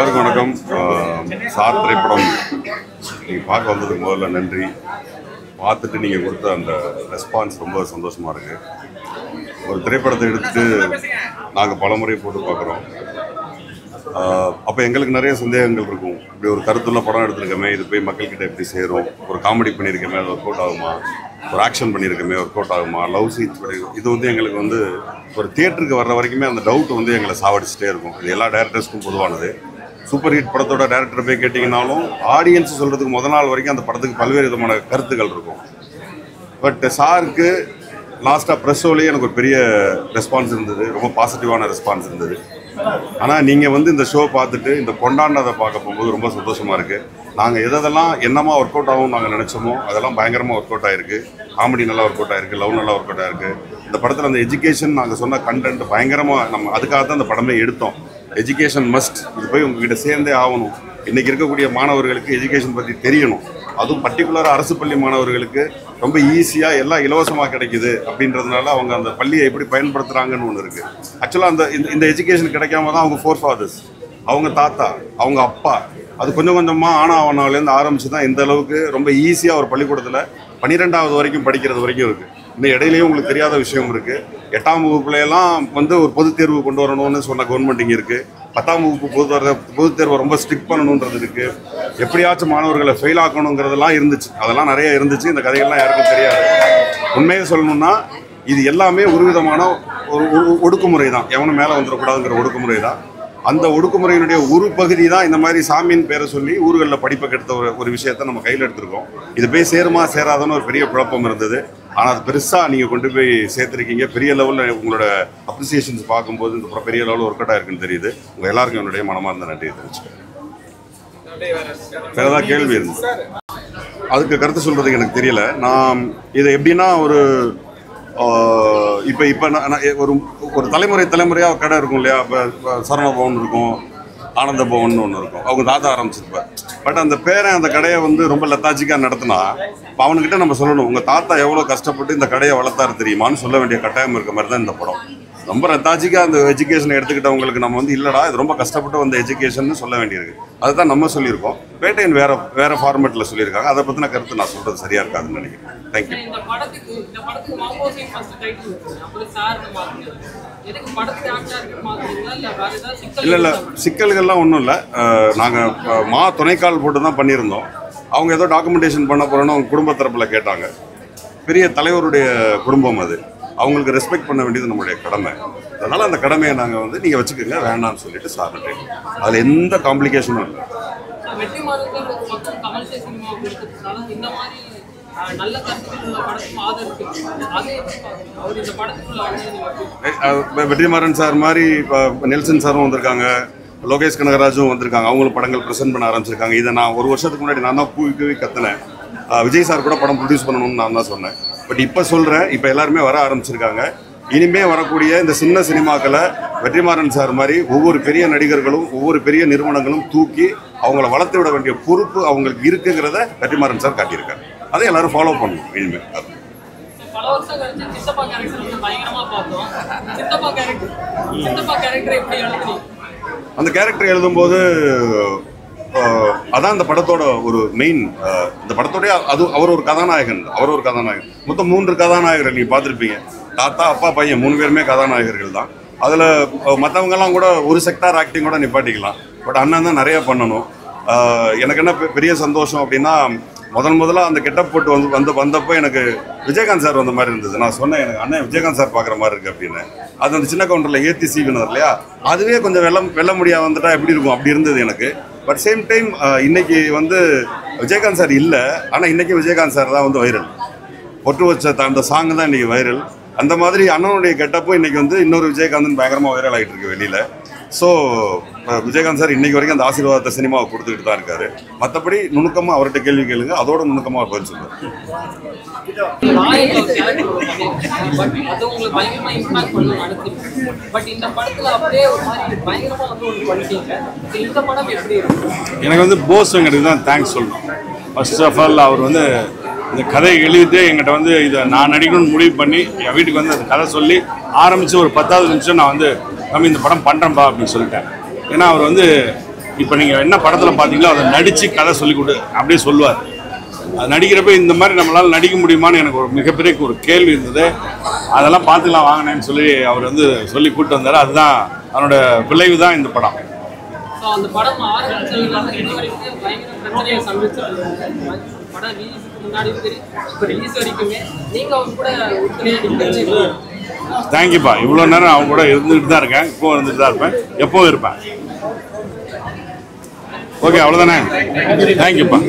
எல்லாருக்கும் வணக்கம் ஆஹ் சார் திரைப்படம் நீங்கள் பார்க்க வந்ததுக்கு முதல்ல நன்றி பார்த்துட்டு நீங்கள் கொடுத்த அந்த ரெஸ்பான்ஸ் ரொம்ப சந்தோஷமாக இருக்குது ஒரு திரைப்படத்தை எடுத்துட்டு நாங்கள் பலமுறை போட்டு பார்க்குறோம் அப்போ எங்களுக்கு நிறைய சந்தேகங்கள் இருக்கும் இப்படி ஒரு கருத்துள்ள படம் எடுத்திருக்கோமே இது போய் மக்கள்கிட்ட எப்படி சேரும் ஒரு காமெடி பண்ணியிருக்கோமே அது ஒர்க் அவுட் ஆகுமா ஒரு ஆக்ஷன் பண்ணியிருக்கோமே ஒர்க் அவுட் ஆகுமா லவ் சீன்ஸ் இது வந்து எங்களுக்கு வந்து ஒரு தியேட்டருக்கு வர்ற வரைக்குமே அந்த டவுட் வந்து எங்களை சாவடிச்சுட்டே இருக்கும் இது எல்லா டேரக்டர்ஸ்க்கும் பொதுவானது சூப்பர் ஹிட் படத்தோட டேரக்டர் போய் கேட்டிங்கனாலும் ஆடியன்ஸ் சொல்கிறதுக்கு முத நாள் வரைக்கும் அந்த படத்துக்கு பல்வேறு விதமான கருத்துக்கள் இருக்கும் பட் சாருக்கு லாஸ்ட்டாக ப்ரெஸ் ஷோலேயே எனக்கு ஒரு பெரிய ரெஸ்பான்ஸ் இருந்தது ரொம்ப பாசிட்டிவான ரெஸ்பான்ஸ் இருந்தது ஆனால் நீங்கள் வந்து இந்த ஷோ பார்த்துட்டு இந்த கொண்டாடினதை பார்க்க போகும்போது ரொம்ப சந்தோஷமாக இருக்குது நாங்கள் எதெல்லாம் என்னமா ஒர்க் அவுட் ஆகும் நாங்கள் நினச்சோமோ அதெல்லாம் பயங்கரமாக ஒர்க் அவுட் ஆயிருக்கு காமெடி நல்லா ஒர்க் அவுட் ஆயிருக்கு லவ் நல்லா ஒர்க் அவுட் ஆயிருக்கு இந்த படத்தில் அந்த எஜுகேஷன் நாங்கள் சொன்ன கண்டென்ட் பயங்கரமாக நம்ம அதுக்காக தான் அந்த படமே எடுத்தோம் எஜுகேஷன் மஸ்ட் இது போய் உங்ககிட்ட சேர்ந்தே ஆகணும் இன்னைக்கு இருக்கக்கூடிய மாணவர்களுக்கு எஜுகேஷன் பற்றி தெரியணும் அதுவும் பர்டிகுலராக அரசு பள்ளி மாணவர்களுக்கு ரொம்ப ஈஸியாக எல்லாம் இலவசமாக கிடைக்குது அப்படின்றதுனால அவங்க அந்த பள்ளியை எப்படி பயன்படுத்துகிறாங்கன்னு ஒன்று இருக்குது ஆக்சுவலாக அந்த இந்த- இந்த எஜுகேஷன் கிடைக்காம தான் அவங்க ஃபோர் ஃபாதர்ஸ் அவங்க தாத்தா அவங்க அப்பா அது கொஞ்சம் கொஞ்சமாக ஆனாவனாலேருந்து ஆரம்பித்து தான் இந்த அளவுக்கு ரொம்ப ஈஸியாக ஒரு பள்ளிக்கூடத்தில் பன்னிரெண்டாவது வரைக்கும் படிக்கிறது வரைக்கும் இருக்குது இன்னும் இடையிலையும் உங்களுக்கு தெரியாத விஷயம் இருக்குது எட்டாம் வகுப்புல எல்லாம் வந்து ஒரு பொதுத் தேர்வு கொண்டு வரணும்னு சொன்ன கவர்மெண்ட் இங்கே இருக்குது பத்தாம் வகுப்பு பொது வர- பொதுத் தேர்வை ரொம்ப ஸ்ட்ரிக்ட் பண்ணணுன்றது இருக்குது எப்படியாச்சும் மாணவர்களை ஃபெயில் ஆக்கணுங்கிறதெல்லாம் இருந்துச்சு அதெல்லாம் நிறைய இருந்துச்சு இந்த கதைகள்லாம் யாருக்கும் தெரியாது உண்மையை சொல்லணும்னா இது எல்லாமே ஒரு விதமான ஒரு ஒரு ஒடுக்குமுறை தான் எவனும் மேலே வந்துடக்கூடாதுங்கிற ஒடுக்குமுறை தான் அந்த ஒடுக்குமுறையினுடைய ஒரு பகுதி தான் இந்த மாதிரி சாமியின் பேரை சொல்லி ஊர்களில் படிப்பை கெடுத்த ஒரு ஒரு விஷயத்தை நம்ம கையில் எடுத்திருக்கோம் இது போய் சேருமா சேராதான்னு ஒரு பெரிய குழப்பம் இருந்தது ஆனால் அது பெருசாக நீங்கள் கொண்டு போய் சேர்த்துருக்கீங்க பெரிய லெவலில் உங்களோட அப்ரிசியேஷன்ஸ் பார்க்கும்போது இந்த படம் பெரிய லெவலில் ஒர்க் அவுட் ஆயிருக்குன்னு தெரியுது உங்கள் எல்லாருக்கும் என்னுடைய மனமார்ந்த நன்றியை தெரிவிச்சுக்கிறேன் வேற ஏதாவது கேள்வி இருந்து அதுக்கு கருத்து சொல்றதுக்கு எனக்கு தெரியல நான் இதை எப்படின்னா ஒரு ஆஹ், இப்போ இப்போ நான் நான் ஒரு ஒரு தலைமுறை தலைமுறையாக கடை இருக்கும் இல்லையா இப்போ சரண பவன் இருக்கும் ஆனந்த பவன் ஒன்று இருக்கும் அவங்க தாத்தா ஆரம்பிச்சிருப்பார் பட் அந்த பேரன் அந்த கடையை வந்து ரொம்ப லத்தாச்சிக்காக நடத்தினா இப்போ அவனுக்கிட்ட நம்ம சொல்லணும் உங்கள் தாத்தா எவ்வளோ கஷ்டப்பட்டு இந்த கடையை வளர்த்தாரு தெரியுமான்னு சொல்ல வேண்டிய கட்டாயம் இருக்க மாதிரி தான் இந்த படம் ரொம்ப லத்தாச்சிக்காக அந்த எஜுகேஷனை எடுத்துக்கிட்டவங்களுக்கு நம்ம வந்து இல்லடா இது ரொம்ப கஷ்டப்பட்டு வந்த எஜுகேஷன் சொல்ல வேண்டியிருக்கு அதுதான் நம்ம சொல்லியிருக்கோம் பேட்டையன் வேற வேற ஃபார்மேட்டில் சொல்லியிருக்காங்க அதை பற்றின கருத்து நான் சொல்றது சரியா இருக்காதுன்னு நினைக்கிறேன் தேங்க்யூ இந்த படத்துக்கு இந்த படத்துக்கு மாம்போசிங் ஃபர்ஸ்ட் டைட்டில் இருக்கு அப்புறம் சார்னு மாத்துங்க எதுக்கு படத்துக்கு ஆக்டர் மாத்துறீங்களா இல்ல வேற ஏதாவது சிக்கல் இல்லை இல்லை சிக்கல்கள்லாம் ஒன்றும் இல்லை நாங்கள் மா துணைக்கால் போட்டு தான் பண்ணியிருந்தோம் அவங்க ஏதோ டாக்குமெண்டேஷன் பண்ண போகிறோன்னு அவங்க குடும்ப தரப்பில் கேட்டாங்க பெரிய தலைவருடைய குடும்பம் அது அவங்களுக்கு ரெஸ்பெக்ட் பண்ண வேண்டியது நம்மளுடைய கடமை அதனால் அந்த கடமையை நாங்கள் வந்து நீங்கள் வச்சுக்கோங்க வேண்டாம்னு சொல்லிட்டு சார்ட்டு அதில் எந்த காம்ப்ளிகேஷனும் இல்லை வெற்றி மாதத்தில் ஒரு பக்கம் கமர்ஷியல் சினிமா கொடுத்ததுனால இந்த மாதிரி அஹ், நல்ல கருத்துக்கள் உள்ள படத்துக்கு ஆதரவு அதை எதிர்பார்க்கணும் அவர் இந்த படத்துக்குள்ள வந்து நீங்க எப்படி அஹ் வெற்றிமாறன் சார் மாதிரி இப்போ நெல்சன் சாரும் வந்திருக்காங்க லோகேஷ் கனகராஜும் வந்திருக்காங்க அவங்களும் படங்கள் ப்ரெசென்ட் பண்ண ஆரம்பிச்சிருக்காங்க இதை நான் ஒரு வருஷத்துக்கு முன்னாடி நான் தான் கூவி கூவி கத்துனேன் அஹ் விஜய் சார் கூட படம் ப்ரொடியூஸ் பண்ணணும்னு நான் தான் சொன்னேன் பட் இப்போ சொல்கிறேன் இப்போ எல்லாருமே வர ஆரம்பிச்சிருக்காங்க இனிமே வரக்கூடிய இந்த சின்ன சினிமாக்களை வெற்றிமாறன் சார் மாதிரி ஒவ்வொரு பெரிய நடிகர்களும் ஒவ்வொரு பெரிய நிறுவனங்களும் தூக்கி அவங்கள வளர்த்து விட வேண்டிய பொறுப்பு அவங்களுக்கு இருக்குங்கிறத வெற்றிமாறன் சார் காட்டியிருக்காரு அதை எல்லாரும் ஃபாலோ பண்ணணும் இனிமேல் அது பல வருஷம் கழிச்சு சித்தப்பா கேரக்டர் வந்து பயங்கரமா பார்த்தோம் சித்தப்பா கேரக்டர் சித்தப்பா கேரக்டர் எப்படி எழுதுறீங்க அந்த கேரக்டர் எழுதும்போது அஹ், அதான் இந்த படத்தோட ஒரு மெயின் இந்த படத்தோடய அது அவர் ஒரு கதாநாயகன் அவர் ஒரு கதாநாயகன் மொத்தம் மூன்று கதாநாயகர்கள் நீங்கள் பார்த்துருப்பீங்க தாத்தா அப்பா பையன் மூணு பேருமே கதாநாயகர்கள் தான் அதில் மற்றவங்கெல்லாம் கூட ஒரு செக்டார் ஆக்டிங் கூட நிப்பாட்டிக்கலாம் பட் அண்ணன் தான் நிறைய பண்ணணும் அஹ், எனக்கு என்ன பெ- பெரிய சந்தோஷம் அப்படின்னா முதல் முதல்ல அந்த கெட்டப் போட்டு வந்து வந்து வந்தப்போ எனக்கு விஜயகாந்த் சார் வந்த மாதிரி இருந்தது நான் சொன்னேன் எனக்கு அண்ணன் விஜயகாந்த் சார் பார்க்குற மாதிரி இருக்கு அப்படின்னு அது அந்த சின்ன கவுண்டரில் ஏற்றி சீவினார் இல்லையா அதுவே கொஞ்சம் வெள்ளம் வெல்ல முடியா வந்துட்டா எப்படி இருக்கும் அப்படி இருந்தது எனக்கு பட் சேம் டைம் இன்னைக்கு வந்து விஜயகாந்த் சார் இல்லை ஆனால் இன்னைக்கு விஜயகாந்த் சார் தான் வந்து வைரல் பொட்டு வச்ச த- அந்த சாங் தான் இன்னைக்கு வைரல் அந்த மாதிரி அண்ணனுடைய கெட்டப்பும் இன்னைக்கு வந்து இன்னொரு விஜயகாந்தன் பயங்கரமாக வைரல் ஆகிட்டு இருக்கு வெளியில் ஸோ விஜயகாந்த் சார் இன்னைக்கு வரைக்கும் அந்த ஆசீர்வாதத்தை சினிமாவை கொடுத்துக்கிட்டு தான் இருக்காரு மற்றபடி நுணுக்கமாக அவர்கிட்ட கேள்வி கேளுங்க அதோட நுணுக்கமாக அவர் பதில் சொல்லுவார் நாயகன் ஒரு கேரக்டர் பட் அது உங்களுக்கு பயங்கரமா இம்பாக்ட் பண்ணணும் அடுத்து பட் இந்த படத்துல அப்படியே ஒரு மாதிரி பயங்கரமா வந்து ஒன்று பண்ணிட்டீங்க So, இந்த படம் எப்படி இருக்கும் எனக்கு வந்து போஸ் வெங்கட்டுக்கு தான் தேங்க்ஸ் சொல்லணும் ஃபர்ஸ்ட் ஆஃப் ஆல் அவர் வந்து இந்த கதையை எழுதிட்டு எங்கிட்ட வந்து இதை நான் நடிக்கணும்னு முடிவு பண்ணி என் வீட்டுக்கு வந்து அந்த கதை சொல்லி ஆரம்பித்து ஒரு பத்தாவது நிமிஷம் நான் வந்து நம்ம இந்த படம் பண்ணுறேன்ப்பா அப்படின்னு சொல்லிட்டேன் ஏன்னா அவர் வந்து இப்போ நீங்கள் என்ன படத்தில் பார்த்தீங்களோ அதை நடித்து கதை சொல்லி கொடு அப்படியே சொல்லுவார் அது நடிக்கிறப்ப இந்த மாதிரி நம்மளால் நடிக்க முடியுமான்னு எனக்கு ஒரு மிகப்பெரிய ஒரு கேள்வி இருந்தது அதெல்லாம் பார்த்துக்கலாம் வாங்கினேன்னு சொல்லி அவர் வந்து சொல்லி கூப்பிட்டு வந்தார் அதுதான் அவனோட விளைவு தான் இந்த படம் ஸோ அந்த படம் ஆரம்பிச்சதுல இன்ன வரைக்குமே பயங்கர பிரச்சனையை சந்திச்சு படம் ரிலீஸுக்கு முன்னாடி சரி இப்போ ரிலீஸ் வரைக்குமே நீங்க அவங்க கூட ஒத்துழையா நிற்கிறது தேங்க்யூப்பா இவ்வளோ நேரம் அவங்க கூட இருந்துகிட்டு தான் இருக்கேன் இப்போ இருந்துட்டு தான் இருப்பேன் எப்பவும் இருப்பேன் ஓகே அவ்வளோதானே தேங்க்யூப்பா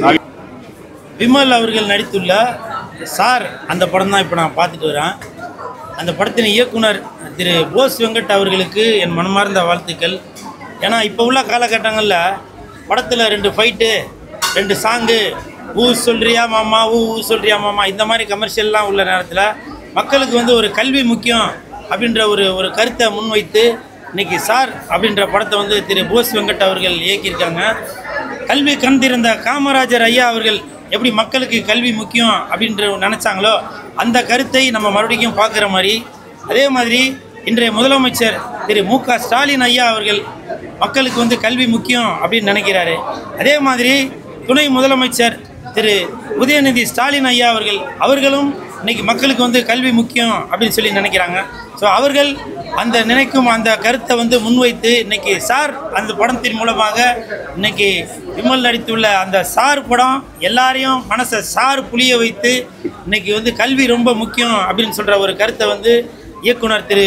விமல் அவர்கள் நடித்துள்ள சார் அந்த படம் தான் இப்போ நான் பார்த்துட்டு வரேன் அந்த படத்தின் இயக்குனர் திரு போஸ் வெங்கட் அவர்களுக்கு என் மனமார்ந்த வாழ்த்துக்கள் ஏன்னா இப்போ உள்ள காலகட்டங்களில் படத்தில் ரெண்டு ஃபைட்டு ரெண்டு சாங்கு ஊ சொல்றியா மாமா ஊ ஊ சொல்றியா மாமா இந்த மாதிரி கமர்ஷியல்லாம் உள்ள நேரத்தில் மக்களுக்கு வந்து ஒரு கல்வி முக்கியம் அப்படின்ற ஒரு ஒரு கருத்தை முன்வைத்து இன்னைக்கு சார் அப்படின்ற படத்தை வந்து திரு போஸ் வெங்கட் அவர்கள் இயக்கியிருக்காங்க கல்வி கண் திறந்த காமராஜர் ஐயா அவர்கள் எப்படி மக்களுக்கு கல்வி முக்கியம் அப்படின்ற நினச்சாங்களோ அந்த கருத்தை நம்ம மறுபடியும் பார்க்குற மாதிரி அதே மாதிரி இன்றைய முதலமைச்சர் திரு மு க ஸ்டாலின் ஐயா அவர்கள் மக்களுக்கு வந்து கல்வி முக்கியம் அப்படின்னு நினைக்கிறாரு அதே மாதிரி துணை முதலமைச்சர் திரு உதயநிதி ஸ்டாலின் ஐயா அவர்கள் அவர்களும் இன்னைக்கு மக்களுக்கு வந்து கல்வி முக்கியம் அப்படின்னு சொல்லி நினைக்கிறாங்க ஸோ அவர்கள் அந்த நினைக்கும் அந்த கருத்தை வந்து முன்வைத்து இன்னைக்கு சார் அந்த படத்தின் மூலமாக இன்னைக்கு விமல் நடித்துள்ள அந்த சார் படம் எல்லாரையும் மனசை சார் புளிய வைத்து இன்னைக்கு வந்து கல்வி ரொம்ப முக்கியம் அப்படின்னு சொல்கிற ஒரு கருத்தை வந்து இயக்குனர் திரு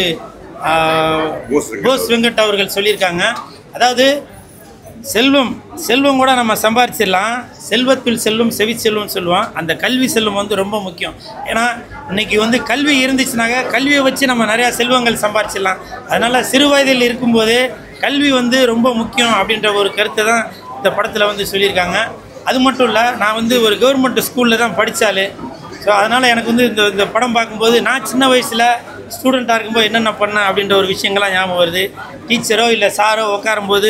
ஆஹ், போஸ் வெங்கட் போஸ் வெங்கட் அவர்கள் சொல்லியிருக்காங்க அதாவது செல்வம் செல்வம் கூட நம்ம சம்பாரிச்சிடலாம் செல்வத்தில் செல்வம் செவி செல்வம்னு சொல்லுவோம் அந்த கல்வி செல்வம் வந்து ரொம்ப முக்கியம் ஏன்னா இன்னைக்கு வந்து கல்வி இருந்துச்சுனாக்க கல்வியை வச்சு நம்ம நிறையா செல்வங்கள் சம்பாரிச்சிடலாம் அதனால் சிறு வயதில் இருக்கும்போதே கல்வி வந்து ரொம்ப முக்கியம் அப்படின்ற ஒரு கருத்தை தான் இந்த படத்தில் வந்து சொல்லியிருக்காங்க அது மட்டும் இல்லை நான் வந்து ஒரு கவர்மெண்ட் ஸ்கூலில் தான் படித்தாலே ஸோ அதனால் எனக்கு வந்து இந்த இந்த படம் பார்க்கும்போது நான் சின்ன வயசில் ஸ்டூடெண்ட்டாக இருக்கும்போது என்னென்ன பண்ணேன் அப்படின்ற ஒரு விஷயங்கள்லாம் ஞாபகம் வருது டீச்சரோ இல்லை சாரோ உட்காரும்போது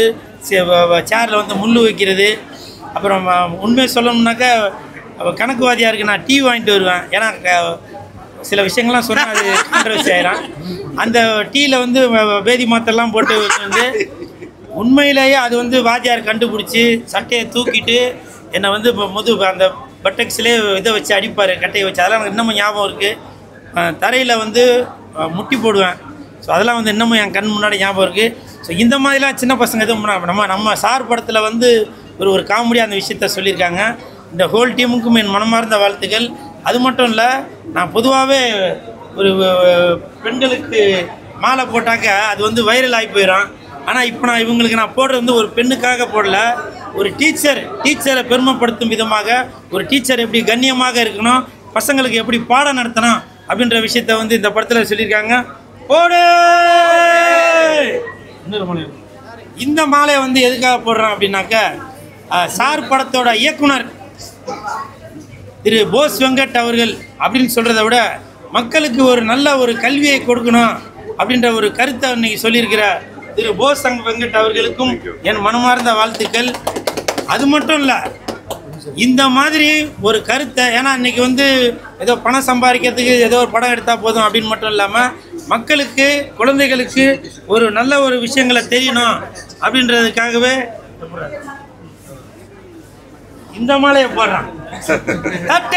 சேரில் வந்து முள் வைக்கிறது அப்புறம் அஹ், உண்மையை சொல்லணும்னாக்கா அவ கணக்குவாதியாருக்கு நான் டீ வாங்கிட்டு வருவேன் ஏன்னா க- சில விஷயங்கள்லாம் சொன்னால் அது கான்ட்ரவர்சி ஆயிரும் அந்த டீயில் வந்து வ- வேதி மாத்தெல்லாம் போட்டு வந்து உண்மையிலேயே அது வந்து வாத்தியார் கண்டுபிடிச்சி சட்டையை தூக்கிட்டு என்னை வந்து இப்போ முது அந்த பட்டக்ஸ்லேயே இதை வச்சு அடிப்பார் கட்டையை வச்சு அதெல்லாம் எனக்கு இன்னமும் ஞாபகம் இருக்குது தரையில் வந்து அஹ், முட்டி போடுவேன் ஸோ அதெல்லாம் வந்து இன்னமும் என் கண் முன்னாடி ஞாபகம் இருக்குது ஸோ இந்த மாதிரிலாம் சின்ன பசங்க எதுவும் பண்ண- நம்ம நம்ம சார் படத்தில் வந்து ஒரு ஒரு காமெடியாக அந்த விஷயத்த சொல்லியிருக்காங்க இந்த ஹோல் டீமுக்கும் என் மனமார்ந்த வாழ்த்துக்கள் அது மட்டும் இல்லை நான் பொதுவாகவே ஒரு அஹ், பெண்களுக்கு மாலை போட்டாக்க அது வந்து வைரல் ஆகி போயிடும் ஆனால் இப்போ நான் இவங்களுக்கு நான் போடுறது வந்து ஒரு பெண்ணுக்காக போடல ஒரு டீச்சர் டீச்சரை பெருமைப்படுத்தும் விதமாக ஒரு டீச்சர் எப்படி கண்ணியமாக இருக்கணும் பசங்களுக்கு எப்படி பாடம் நடத்தணும் அப்படின்ற விஷயத்த வந்து இந்த படத்தில் சொல்லியிருக்காங்க போடு இன்னொரு மாலை. இந்த மாலையை வந்து எதுக்காக போடுறேன் அப்படின்னாக்க அஹ், சார் படத்தோட இயக்குனர் திரு போஸ் வெங்கட் அவர்கள் அப்படின்னு சொல்கிறத விட மக்களுக்கு ஒரு நல்ல ஒரு கல்வியை கொடுக்கணும் அப்படின்ற ஒரு கருத்தை இன்னைக்கு சொல்லியிருக்கிற திரு போஸ் அங்க வெங்கட் அவர்களுக்கும் என் மனமார்ந்த வாழ்த்துக்கள் அது மட்டும் இல்லை இந்த மாதிரி ஒரு கருத்தை ஏன்னா இன்னைக்கு வந்து ஏதோ பணம் சம்பாதிக்கிறதுக்கு ஏதோ ஒரு படம் எடுத்தால் போதும் அப்படின்னு மட்டும் இல்லாமல் மக்களுக்கு குழந்தைகளுக்கு ஒரு நல்ல ஒரு விஷயங்களை தெரியணும் அப்படின்றதுக்காகவே இந்த மாலையை போடுறான் தட்டு!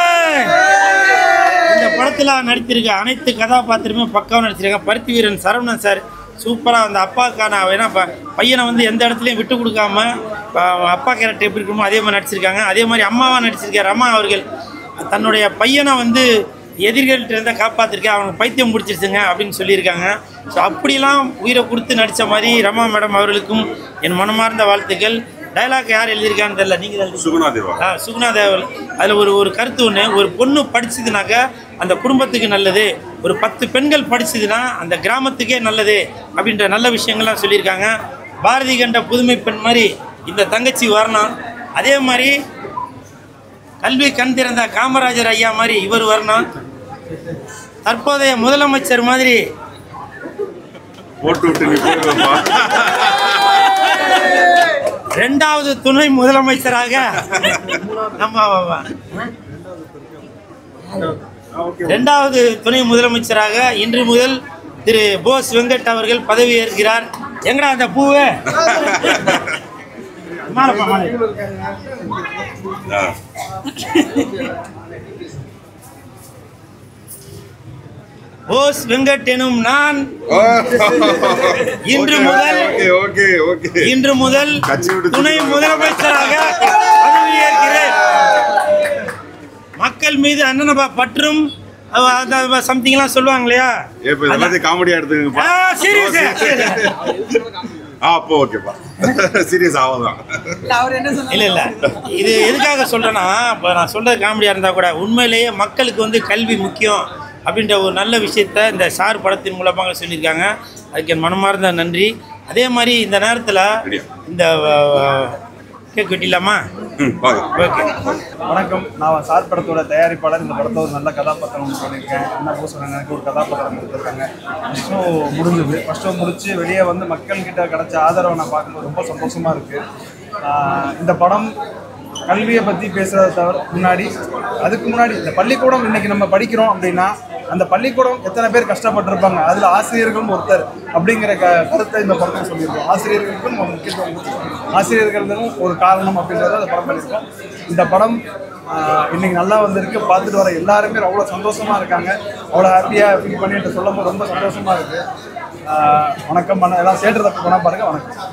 இந்த படத்தில் நடித்திருக்க அனைத்து கதாபாத்திரமே பக்காவாக நடிச்சிருக்காங்க பருத்தி வீரன் சரவணன் சார் சூப்பராக அந்த அப்பாக்கான ஏன்னா ப- பையனை வந்து எந்த இடத்துலையும் விட்டு கொடுக்காம ப- அப்பா கேரக்டர் எப்படி இருக்குமோ அதே மாதிரி நடிச்சிருக்காங்க அதே மாதிரி அம்மாவாக நடிச்சிருக்காரு அம்மா அவர்கள் தன்னுடைய பையனை வந்து எதிர்கள்ட்ட இருந்தால் காப்பாற்றிருக்கேன் அவனுக்கு பைத்தியம் பிடிச்சிருச்சுங்க அப்படின்னு சொல்லியிருக்காங்க ஸோ அப்படிலாம் உயிரை கொடுத்து நடித்த மாதிரி ரமா மேடம் அவர்களுக்கும் என் மனமார்ந்த வாழ்த்துக்கள் டயலாக் யார் எழுதியிருக்கான்னு தெரியல நீங்கள் எழுதி சுகுணா தேவா ஆ, சுகுணா தேவல் அதில் ஒரு ஒரு கருத்து ஒன்று ஒரு பொண்ணு படிச்சதுனாக்கா அந்த குடும்பத்துக்கு நல்லது ஒரு பத்து பெண்கள் படிச்சதுன்னா அந்த கிராமத்துக்கே நல்லது அப்படின்ற நல்ல விஷயங்கள்லாம் சொல்லியிருக்காங்க பாரதி கண்ட புதுமை பெண் மாதிரி இந்த தங்கச்சி வரணும் அதே மாதிரி கல்வி கண் திறந்த காமராஜர் ஐயா மாதிரி இவர் வரணும் தற்போதைய முதலமைச்சர் மாதிரி போட்டு விட்டு நீ போயிருவா ரெண்டாவது துணை முதலமைச்சராக நம்ம ரெண்டாவது துணை முதலமைச்சராக இன்று முதல் திரு போஸ் வெங்கட் அவர்கள் பதவி ஏற்கிறார் எங்கடா அந்த பூவு மாலைப்பா மாலை ஆ. போஸ் வெங்கட் எனும் நான் ஓ. இன்று ஓகே, முதல் ஓகே ஓகே ஓகே இன்று முதல் கட்சி விட்டு துணை சுத்தம் முதலமைச்சராக பதவியேற்கிறேன் மக்கள் மீது அண்ணனபா பற்றும் சம்திங்லாம் சொல்லுவாங்க இல்லையா இப்ப இது எல்லாத்தையும் காமெடியா எடுத்துக்கங்கப்பா சீரியஸ் ஆ அப்போ ஓகேப்பா சீரியஸ் ஆகாதான் இல்ல இல்ல இது எதுக்காக சொல்றேன்னா இப்போ நான் சொல்றது காமெடியா இருந்தா கூட உண்மையிலேயே மக்களுக்கு வந்து கல்வி முக்கியம் அப்படின்ற ஒரு நல்ல விஷயத்த இந்த சார் படத்தின் மூலமாக சொல்லியிருக்காங்க அதுக்கு என் மனமார்ந்த நன்றி அதே மாதிரி இந்த நேரத்தில் ரெடியா? இந்த கேக் வெட்டிடலாமா ம் வாங்க ஓகே வணக்கம் நான் சார் படத்தோட தயாரிப்பாளர் இந்த படத்தை ஒரு நல்ல கதாபாத்திரம் ஒன்று பண்ணியிருக்கேன் என்ன போக சொன்னாங்க எனக்கு ஒரு கதாபாத்திரம் கொடுத்துருக்காங்க ஃபஸ்ட் ஷோ முடிஞ்சது ஃபஸ்ட் ஷோ முடிச்சு வெளியே வந்து மக்கள்கிட்ட கிடைச்ச ஆதரவை நான் பார்க்கும்போது ரொம்ப சந்தோஷமாக இருக்குது இந்த படம் கல்வியை பற்றி பேசுகிறத தவிர முன்னாடி அதுக்கு முன்னாடி இந்த பள்ளிக்கூடம் இன்னைக்கு நம்ம படிக்கிறோம் அப்படின்னா அந்த பள்ளிக்கூடம் எத்தனை பேர் கஷ்டப்பட்டிருப்பாங்க அதில் ஆசிரியர்களும் ஒருத்தர் அப்படிங்கிற க கருத்தை இந்த படத்தில் சொல்லியிருக்கோம் ஆசிரியர்களுக்கும் ஒரு முக்கியத்துவம் கொடுத்திருக்கோம். ஆசிரியர்களும் ஒரு காரணம் அப்படின்றத அந்த படம் பண்ணியிருக்கோம் இந்த படம் ஆஹ், இன்னைக்கு நல்லா வந்திருக்கு பார்த்துட்டு வர எல்லாருமே அவ்வளோ சந்தோஷமா இருக்காங்க அவ்வளோ ஹாப்பியாக ஃபீல் பண்ணிட்டு சொல்லும் போது ரொம்ப சந்தோஷமா இருக்கு ஆஹ், வணக்கம் பண்ண எல்லாம் சேட்டு தப்பு பண்ண பாருங்க வணக்கம்